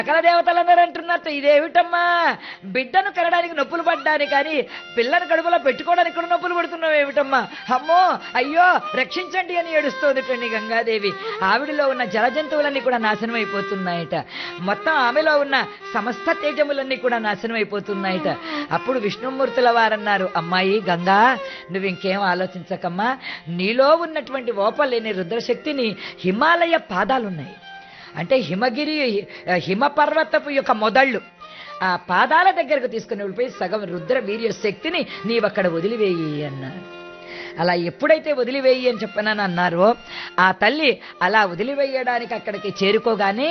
సకల దేవతలందరూ అంటున్నట్టు ఇదేమిటమ్మా బిడ్డను కనడానికి నొప్పులు పడ్డాని కానీ పిల్లని కడుపులో పెట్టుకోవడానికి కూడా నొప్పులు పడుతున్నావు ఏమిటమ్మా అమ్మో అయ్యో రక్షించండి అని ఏడుస్తోందిటండి గంగాదేవి ఆవిడలో ఉన్న జల జంతువులన్నీ కూడా నాశనం అయిపోతున్నాయట మొత్తం ఆమెలో ఉన్న సమస్త తేజములన్నీ కూడా నాశనం అయిపోతున్నాయట అప్పుడు విష్ణుమూర్తుల వారన్నారు అమ్మాయి గంగా నువ్వు ఇంకేం ఆలోచించకమ్మా నీలో ఉన్నటువంటి ఓపలేని రుద్రశక్తిని హిమాలయ పాదాలున్నాయి అంటే హిమగిరి హిమ పర్వతపు యొక్క మొదళ్ళు ఆ పాదాల దగ్గరకు తీసుకుని వెళ్ళిపోయి సగం రుద్ర వీర్య శక్తిని నీవక్కడ వదిలివేయి అన్నారు అలా ఎప్పుడైతే వదిలివేయి అని చెప్పనని అన్నారో ఆ తల్లి అలా వదిలివేయడానికి అక్కడికి చేరుకోగానే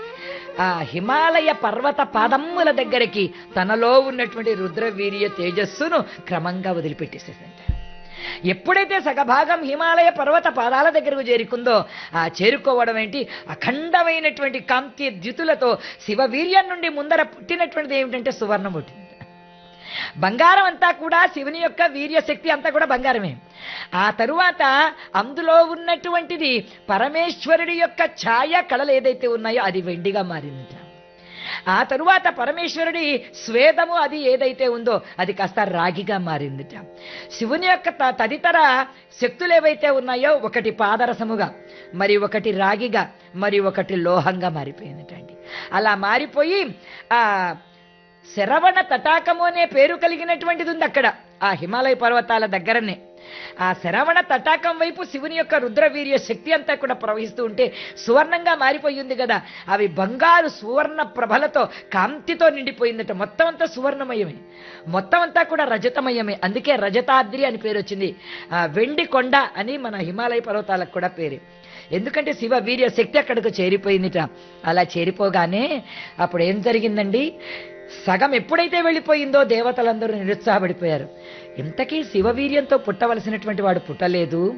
ఆ హిమాలయ పర్వత పాదమ్ముల దగ్గరికి తనలో ఉన్నటువంటి రుద్రవీర్య తేజస్సును క్రమంగా వదిలిపెట్టేసేసింది ఎప్పుడైతే సగభాగం హిమాలయ పర్వత పాదాల దగ్గరకు చేరుకుందో ఆ చేరుకోవడం ఏంటి అఖండమైనటువంటి కాంతి ద్యుతులతో శివవీర్యం నుండి ముందర పుట్టినటువంటిది ఏమిటంటే సువర్ణం పుట్టింది బంగారం అంతా కూడా శివుని యొక్క వీర్యశక్తి అంతా కూడా బంగారమే ఆ తరువాత అందులో ఉన్నటువంటిది పరమేశ్వరుడి యొక్క ఛాయ కళలు ఏదైతే ఉన్నాయో అది వెండిగా మారింది ఆ తరువాత పరమేశ్వరుడి స్వేదము అది ఏదైతే ఉందో అది కాస్త రాగిగా మారిందిట శివుని యొక్క త- తదితర శక్తులు ఏవైతే ఉన్నాయో ఒకటి పాదరసముగా మరి ఒకటి రాగిగా మరి ఒకటి లోహంగా మారిపోయిందిటండి అలా మారిపోయి ఆ శరవణ తటాకము అనే పేరు కలిగినటువంటిది ఉంది అక్కడ ఆ హిమాలయ పర్వతాల దగ్గరనే ఆ శరవణ తటాకం వైపు శివుని యొక్క రుద్రవీర్య శక్తి అంతా కూడా ప్రవహిస్తూ ఉంటే సువర్ణంగా మారిపోయి ఉంది కదా అవి బంగారు సువర్ణ ప్రభలతో కాంతితో నిండిపోయిందట మొత్తం అంతా సువర్ణమయమే మొత్తం అంతా కూడా రజతమయమే అందుకే రజతాద్రి అని పేరు వచ్చింది ఆ వెండి కొండ అని మన హిమాలయ పర్వతాలకు కూడా పేరు ఎందుకంటే శివ వీర్య శక్తి అక్కడికి చేరిపోయిందిట అలా చేరిపోగానే అప్పుడు ఏం జరిగిందండి సగం ఎప్పుడైతే వెళ్ళిపోయిందో దేవతలందరూ నిరుత్సాహపడిపోయారు ఇంతకీ శివవీర్యంతో పుట్టవలసినటువంటి వాడు పుట్టలేదు